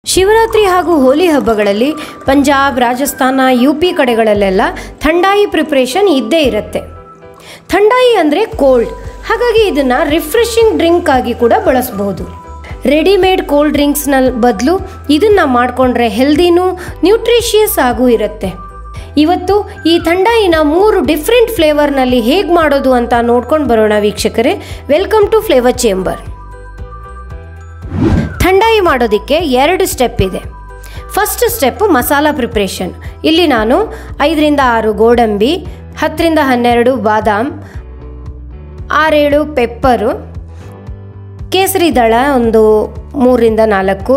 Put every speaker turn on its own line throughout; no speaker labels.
ಶಿವರಾತ್ರಿ ಹಾಗೂ ಹೋಲಿ ಹಬ್ಬಗಳಲ್ಲಿ Punjab Rajasthan U P ಕಡೆಗಳಲ್ಲೆಲ್ಲ ಥಂಡಾಯಿ ಪ್ರಿಪ್ರೇಷನ್ ಇದ್ದೇ ಇರುತ್ತೆ ಥಂಡಾಯಿ ಅಂದರೆ ಕೋಲ್ಡ್ ಹಾಗಾಗಿ ಇದನ್ನು ರಿಫ್ರೆಶಿಂಗ್ ಡ್ರಿಂಕ್ ಆಗಿ ಕೂಡ ಬಳಸಬಹುದು ರೆಡಿಮೇಡ್ ಕೋಲ್ಡ್ ಡ್ರಿಂಕ್ಸ್ನ ಬದಲು ಇದನ್ನು ಮಾಡಿಕೊಂಡ್ರೆ ಹೆಲ್ದಿನೂ ನ್ಯೂಟ್ರಿಷಿಯಸ್ ಆಗೂ ಇರುತ್ತೆ ಇವತ್ತು ಈ ಥಂಡಾಯಿನ ಮೂರು ಡಿಫ್ರೆಂಟ್ ಫ್ಲೇವರ್ನಲ್ಲಿ ಹೇಗೆ ಮಾಡೋದು ಅಂತ ನೋಡ್ಕೊಂಡು ಬರೋಣ ವೀಕ್ಷಕರೇ welcome to flavour chamber thandai ಮಾಡೋದಕ್ಕೆ ಎರಡು ಸ್ಟೆಪ್ ಇದೆ ಫಸ್ಟ್ ಸ್ಟೆಪ್ಪು ಮಸಾಲ ಪ್ರಿಪ್ರೇಷನ್ ಇಲ್ಲಿ ನಾನು ಐದರಿಂದ ಆರು ಗೋಡಂಬಿ ಹತ್ತರಿಂದ ಹನ್ನೆರಡು ಬಾದಾಮ್ ಆರೇಳು ಪೆಪ್ಪರು ಕೇಸರಿ ದಳ ಒಂದು ಮೂರರಿಂದ ನಾಲ್ಕು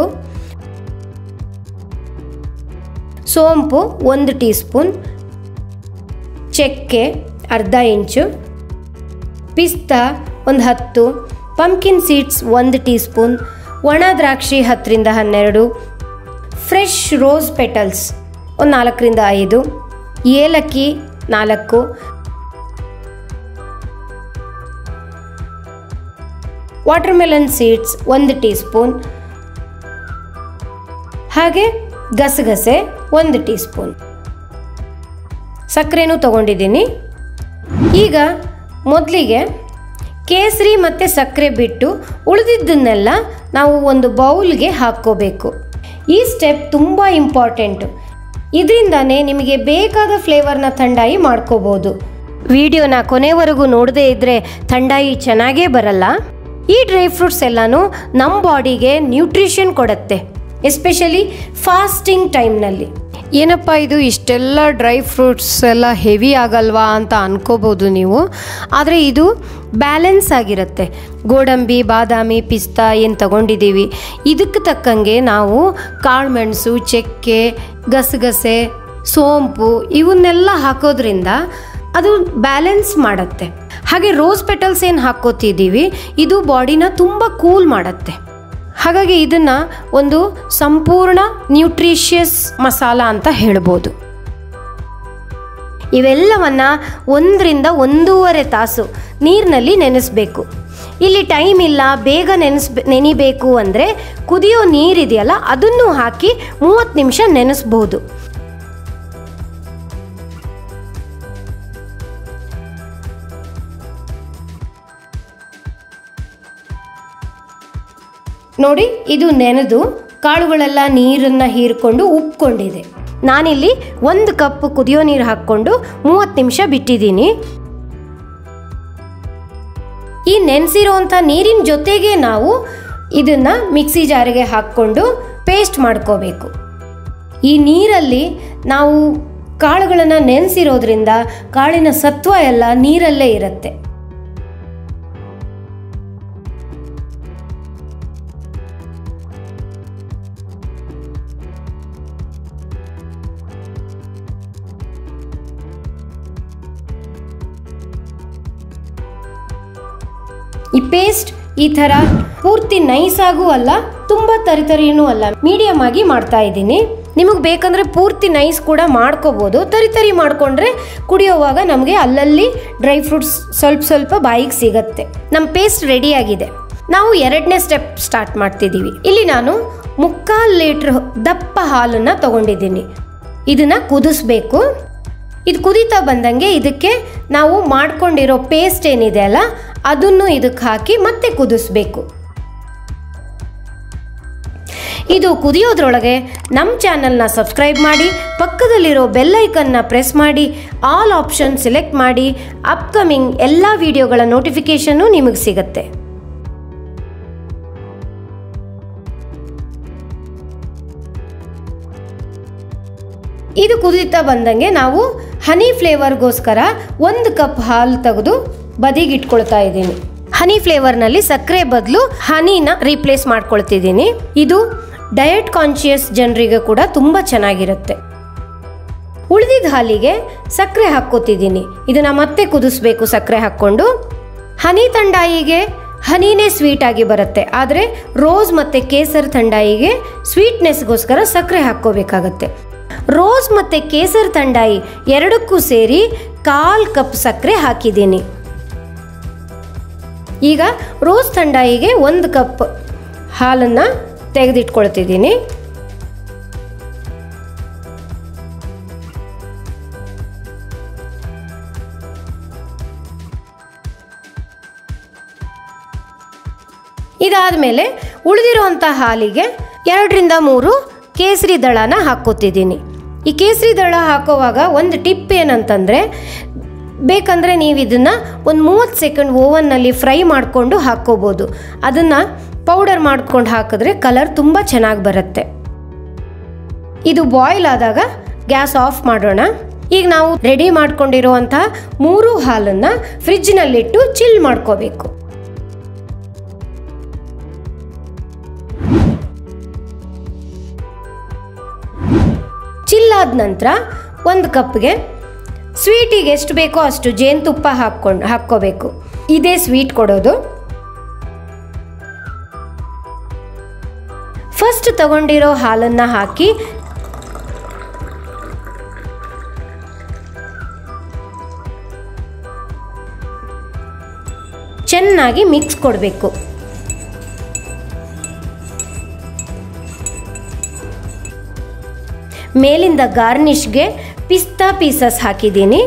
ಸೋಂಪು ಒಂದು ಟೀ ಸ್ಪೂನ್ ಚಕ್ಕೆ ಅರ್ಧ ಇಂಚು ಪಿಸ್ತಾ ಒಂದು ಹತ್ತು ಪಂಪ್ಕಿನ್ ಸೀಡ್ಸ್ ಒಂದು ಟೀ ಸ್ಪೂನ್ ಒಣ ದ್ರಾಕ್ಷಿ ಹತ್ತರಿಂದ ಹನ್ನೆರಡು ಫ್ರೆಶ್ ರೋಸ್ ಪೆಟಲ್ಸ್ ಒಂದು ನಾಲ್ಕರಿಂದ ಐದು ಏಲಕ್ಕಿ ನಾಲ್ಕು ವಾಟರ್ಮೆಲನ್ ಸೀಡ್ಸ್ ಒಂದು ಟೀ ಸ್ಪೂನ್ ಹಾಗೆ ಗಸಗಸೆ ಒಂದು ಟೀ ಸ್ಪೂನ್ ಸಕ್ಕರೆನೂ ತಗೊಂಡಿದ್ದೀನಿ ಈಗ ಮೊದಲಿಗೆ ಕೇಸರಿ ಮತ್ತು ಸಕ್ಕರೆ ಬಿಟ್ಟು ಉಳಿದಿದ್ದನ್ನೆಲ್ಲ ನಾವು ಒಂದು ಬೌಲ್ಗೆ ಹಾಕ್ಕೋಬೇಕು ಈ ಸ್ಟೆಪ್ ತುಂಬ ಇಂಪಾರ್ಟೆಂಟು ಇದರಿಂದಾನೇ ನಿಮಗೆ ಬೇಕಾದ ಫ್ಲೇವರ್ನ ಥಂಡಾಯಿ ಮಾಡ್ಕೋಬೋದು ವಿಡಿಯೋನ ಕೊನೆವರೆಗೂ ನೋಡದೇ ಇದ್ದರೆ ಥಂಡಾಯಿ ಚೆನ್ನಾಗೇ ಬರಲ್ಲ ಈ ಡ್ರೈ ಫ್ರೂಟ್ಸ್ ಎಲ್ಲನೂ ನಮ್ಮ ಬಾಡಿಗೆ ನ್ಯೂಟ್ರಿಷನ್ ಕೊಡುತ್ತೆ ಎಸ್ಪೆಷಲಿ ಫಾಸ್ಟಿಂಗ್ ಟೈಮ್ನಲ್ಲಿ ಏನಪ್ಪ ಇದು ಇಷ್ಟೆಲ್ಲ ಡ್ರೈ ಫ್ರೂಟ್ಸ್ ಎಲ್ಲ ಹೆವಿ ಆಗಲ್ವಾ ಅಂತ ಅನ್ಕೋಬೋದು ನೀವು ಆದರೆ ಇದು ಬ್ಯಾಲೆನ್ಸ್ ಆಗಿರುತ್ತೆ ಗೋಡಂಬಿ ಬಾದಾಮಿ ಪಿಸ್ತಾ ಏನು ತಗೊಂಡಿದ್ದೀವಿ ಇದಕ್ಕೆ ತಕ್ಕಂಗೆ ನಾವು ಕಾಳುಮೆಣಸು ಚಕ್ಕೆ ಗಸಗಸೆ ಸೋಂಪು ಇವನ್ನೆಲ್ಲ ಹಾಕೋದ್ರಿಂದ ಅದು ಬ್ಯಾಲೆನ್ಸ್ ಮಾಡುತ್ತೆ ಹಾಗೆ ರೋಸ್ ಪೆಟಲ್ಸ್ ಏನು ಹಾಕೋತಿದ್ದೀವಿ ಇದು ಬಾಡಿನ ತುಂಬ ಕೂಲ್ ಮಾಡುತ್ತೆ ಹಾಗಾಗಿ ಇದನ್ನು ಒಂದು ಸಂಪೂರ್ಣ ನ್ಯೂಟ್ರಿಷಿಯಸ್ ಮಸಾಲ ಅಂತ ಹೇಳ್ಬೋದು ಇವೆಲ್ಲವನ್ನ ಒಂದರಿಂದ ಒಂದೂವರೆ ತಾಸು ನೀರಿನಲ್ಲಿ ನೆನೆಸಬೇಕು ಇಲ್ಲಿ ಟೈಮ್ ಇಲ್ಲ ಬೇಗ ನೆನೆಸ್ ನೆನಿಬೇಕು ಅಂದರೆ ಕುದಿಯೋ ನೀರಿದೆಯಲ್ಲ ಅದನ್ನು ಹಾಕಿ ಮೂವತ್ತು ನಿಮಿಷ ನೆನೆಸ್ಬೋದು ನೋಡಿ ಇದು ನೆನೆದು ಕಾಳುಗಳೆಲ್ಲ ನೀರನ್ನು ಹೀರ್ಕೊಂಡು ಉಪ್ಕೊಂಡಿದೆ ನಾನಿಲ್ಲಿ ಒಂದು ಕಪ್ ಕುದಿಯೋ ನೀರು ಹಾಕ್ಕೊಂಡು ಮೂವತ್ತು ನಿಮಿಷ ಬಿಟ್ಟಿದ್ದೀನಿ ಈ ನೆನೆಸಿರೋಂಥ ನೀರಿನ ಜೊತೆಗೆ ನಾವು ಇದನ್ನು ಮಿಕ್ಸಿ ಜಾರಿಗೆ ಹಾಕ್ಕೊಂಡು ಪೇಸ್ಟ್ ಮಾಡ್ಕೋಬೇಕು ಈ ನೀರಲ್ಲಿ ನಾವು ಕಾಳುಗಳನ್ನು ನೆನೆಸಿರೋದ್ರಿಂದ ಕಾಳಿನ ಸತ್ವ ಎಲ್ಲ ನೀರಲ್ಲೇ ಇರುತ್ತೆ ಈ ಪೇಸ್ಟ್ ಈ ಥರ ಪೂರ್ತಿ ನೈಸಾಗೂ ಅಲ್ಲ ತುಂಬ ತರಿತರಿನೂ ಅಲ್ಲ ಮೀಡಿಯಮ್ ಆಗಿ ಮಾಡ್ತಾ ಇದ್ದೀನಿ ನಿಮಗೆ ಬೇಕಂದರೆ ಪೂರ್ತಿ ನೈಸ್ ಕೂಡ ಮಾಡ್ಕೋಬೋದು ತರಿತರಿ ಮಾಡಿಕೊಂಡ್ರೆ ಕುಡಿಯೋವಾಗ ನಮಗೆ ಅಲ್ಲಲ್ಲಿ ಡ್ರೈ ಫ್ರೂಟ್ಸ್ ಸ್ವಲ್ಪ ಸ್ವಲ್ಪ ಬಾಯಿಗೆ ಸಿಗತ್ತೆ ನಮ್ಮ ಪೇಸ್ಟ್ ರೆಡಿ ಆಗಿದೆ ನಾವು ಎರಡನೇ ಸ್ಟೆಪ್ ಸ್ಟಾರ್ಟ್ ಮಾಡ್ತಿದ್ದೀವಿ ಇಲ್ಲಿ ನಾನು ಮುಕ್ಕಾಲು ಲೀಟ್ರ್ ದಪ್ಪ ಹಾಲನ್ನು ತಗೊಂಡಿದ್ದೀನಿ ಇದನ್ನು ಕುದಿಸ್ಬೇಕು ಇದು ಕುದೀತಾ ಬಂದಂಗೆ ಇದಕ್ಕೆ ನಾವು ಮಾಡ್ಕೊಂಡಿರೋ ಪೇಸ್ಟ್ ಏನಿದೆ ಅಲ್ಲ ಅದನ್ನು ಇದಕ್ಕೆ ಹಾಕಿ ಮತ್ತೆ ಕುದಿಸ್ಬೇಕು ಇದು ಕುದಿಯೋದ್ರೊಳಗೆ ನಮ್ಮ ಚಾನಲ್ನ ಸಬ್ಸ್ಕ್ರೈಬ್ ಮಾಡಿ ಪಕ್ಕದಲ್ಲಿರೋ ಬೆಲ್ ಐಕನ್ನ ಪ್ರೆಸ್ ಮಾಡಿ ಆಲ್ ಆಪ್ಷನ್ ಸೆಲೆಕ್ಟ್ ಮಾಡಿ ಅಪ್ಕಮಿಂಗ್ ಎಲ್ಲ ವಿಡಿಯೋಗಳ ನೋಟಿಫಿಕೇಷನ್ನು ನಿಮಗೆ ಸಿಗುತ್ತೆ ಇದು ಕುದೀತಾ ಬಂದಂಗೆ ನಾವು ಹನಿ ಫ್ಲೇವರ್ಗೋಸ್ಕರ ಒಂದು ಕಪ್ ಹಾಲು ತೆಗೆದು ಬದಿಗೆ ಇಟ್ಕೊಳ್ತಾ ಇದ್ದೀನಿ ಹನಿ ಫ್ಲೇವರ್ನಲ್ಲಿ ಸಕ್ಕರೆ ಬದಲು ಹನಿನ ರೀಪ್ಲೇಸ್ ಮಾಡ್ಕೊಳ್ತಿದ್ದೀನಿ ಇದು ಡಯಟ್ ಕಾನ್ಶಿಯಸ್ ಜನರಿಗೆ ಕೂಡ ತುಂಬ ಚೆನ್ನಾಗಿರುತ್ತೆ ಉಳಿದಿದ್ದ ಹಾಲಿಗೆ ಸಕ್ಕರೆ ಹಾಕ್ಕೋತಿದ್ದೀನಿ ಇದನ್ನ ಮತ್ತೆ ಕುದಿಸ್ಬೇಕು ಸಕ್ಕರೆ ಹಾಕ್ಕೊಂಡು ಹನಿ ತಂಡಾಯಿಗೆ ಹನಿನೇ ಸ್ವೀಟ್ ಆಗಿ ಬರುತ್ತೆ ಆದರೆ ರೋಸ್ ಮತ್ತು ಕೇಸರ್ ತಂಡಾಯಿಗೆ ಸ್ವೀಟ್ನೆಸ್ಗೋಸ್ಕರ ಸಕ್ಕರೆ ಹಾಕ್ಕೋಬೇಕಾಗತ್ತೆ ರೋಸ್ ಮತ್ತು ಕೇಸರ್ ತಂಡಾಯಿ ಎರಡಕ್ಕೂ ಸೇರಿ ಕಾಲ್ ಕಪ್ ಸಕ್ಕರೆ ಹಾಕಿದ್ದೀನಿ ಈಗ ರೋಸ್ ತಂಡಾಯಿಗೆ ಒಂದು ಕಪ್ ಹಾಲನ್ನು ತೆಗೆದಿಟ್ಕೊಳ್ತಿದ್ದೀನಿ ಇದಾದಮೇಲೆ ಉಳಿದಿರುವಂಥ ಹಾಲಿಗೆ ಎರಡರಿಂದ ಮೂರು ಕೇಸರಿ ದಳನ ಹಾಕ್ಕೋತಿದ್ದೀನಿ ಈ ಕೇಸರಿ ದಳ ಹಾಕೋವಾಗ ಒಂದು ಟಿಪ್ ಏನಂತಂದರೆ ಬೇಕಂದರೆ ನೀವು ಇದನ್ನು ಒಂದು ಮೂವತ್ತು ಸೆಕೆಂಡ್ ಓವನ್ನಲ್ಲಿ ಫ್ರೈ ಮಾಡಿಕೊಂಡು ಹಾಕ್ಕೋಬೋದು ಅದನ್ನು ಪೌಡರ್ ಮಾಡ್ಕೊಂಡು ಹಾಕಿದ್ರೆ ಕಲರ್ ತುಂಬ ಚೆನ್ನಾಗಿ ಬರುತ್ತೆ ಇದು ಬಾಯ್ಲ್ ಆದಾಗ ಗ್ಯಾಸ್ ಆಫ್ ಮಾಡೋಣ ಈಗ ನಾವು ರೆಡಿ ಮಾಡ್ಕೊಂಡಿರುವಂತಹ ಮೂರು ಹಾಲನ್ನು ಫ್ರಿಜ್ನಲ್ಲಿಟ್ಟು ಚಿಲ್ ಮಾಡ್ಕೋಬೇಕು ಚಿಲ್ ಆದ ನಂತರ ಒಂದು ಕಪ್ಗೆ ಸ್ವೀಟಿಗೆ ಎಷ್ಟು ಬೇಕೋ ಅಷ್ಟು ಜೇನುತುಪ್ಪ ಹಾಕ್ಕೊಂಡು ಹಾಕ್ಕೋಬೇಕು ಇದೇ ಸ್ವೀಟ್ ಕೊಡೋದು ಫಸ್ಟ್ ತಗೊಂಡಿರೋ ಹಾಲನ್ನು ಹಾಕಿ ಚೆನ್ನಾಗಿ ಮಿಕ್ಸ್ ಕೊಡಬೇಕು ಮೇಲಿಂದ ಗಾರ್ನಿಷ್ಗೆ ಪಿಸ್ತಾ ಪೀಸಸ್ ಹಾಕಿದ್ದೀನಿ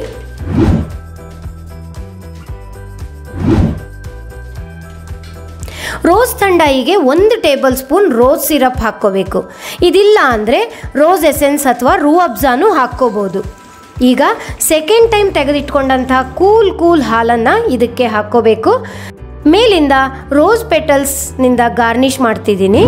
ರೋಸ್ ಥಂಡಾಯಿಗೆ ಒಂದು ಟೇಬಲ್ ಸ್ಪೂನ್ ರೋಸ್ ಸಿರಪ್ ಹಾಕ್ಕೋಬೇಕು ಇದಿಲ್ಲ ಅಂದರೆ ರೋಸ್ ಎಸೆನ್ಸ್ ಅಥವಾ ರೂ ಅಬ್ಜಾನು ಹಾಕ್ಕೋಬೋದು ಈಗ ಸೆಕೆಂಡ್ ಟೈಮ್ ತೆಗೆದಿಟ್ಕೊಂಡಂತಹ ಕೂಲ್ ಕೂಲ್ ಹಾಲನ್ನು ಇದಕ್ಕೆ ಹಾಕ್ಕೋಬೇಕು ಮೇಲಿಂದ ರೋಸ್ ಪೆಟಲ್ಸ್ನಿಂದ ಗಾರ್ನಿಷ್ ಮಾಡ್ತಿದ್ದೀನಿ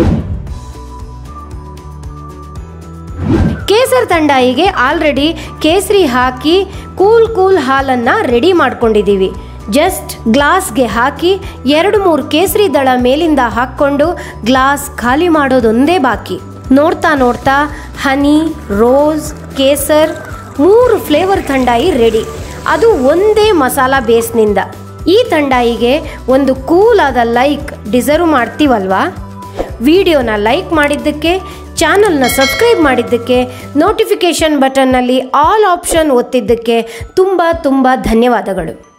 ಕೇಸರ್ ತಂಡಾಯಿಗೆ ಆಲ್ರೆಡಿ ಕೇಸರಿ ಹಾಕಿ ಕೂಲ್ ಕೂಲ್ ಹಾಲನ್ನು ರೆಡಿ ಮಾಡ್ಕೊಂಡಿದ್ದೀವಿ ಜಸ್ಟ್ ಗ್ಲಾಸ್ಗೆ ಹಾಕಿ ಎರಡು ಮೂರು ಕೇಸರಿ ದಳ ಮೇಲಿಂದ ಹಾಕ್ಕೊಂಡು ಗ್ಲಾಸ್ ಖಾಲಿ ಮಾಡೋದೊಂದೇ ಬಾಕಿ ನೋಡ್ತಾ ನೋಡ್ತಾ ಹನಿ ರೋಸ್ ಕೇಸರ್ ಮೂರು ಫ್ಲೇವರ್ ಥಂಡಾಯಿ ರೆಡಿ ಅದು ಒಂದೇ ಮಸಾಲ ಬೇಸ್ನಿಂದ ಈ ತಂಡಾಯಿಗೆ ಒಂದು ಕೂಲ್ ಆದ ಲೈಕ್ ಡಿಸರ್ವ್ ಮಾಡ್ತೀವಲ್ವಾ ವಿಡಿಯೋನ ಲೈಕ್ ಮಾಡಿದ್ದಕ್ಕೆ ಚಾನಲ್ನ ಸಬ್ಸ್ಕ್ರೈಬ್ ಮಾಡಿದ್ದಕ್ಕೆ ನೋಟಿಫಿಕೇಷನ್ ಬಟನ್ನಲ್ಲಿ ಆಲ್ ಆಪ್ಷನ್ ಒತ್ತಿದ್ದಕ್ಕೆ ತುಂಬ ತುಂಬ ಧನ್ಯವಾದಗಳು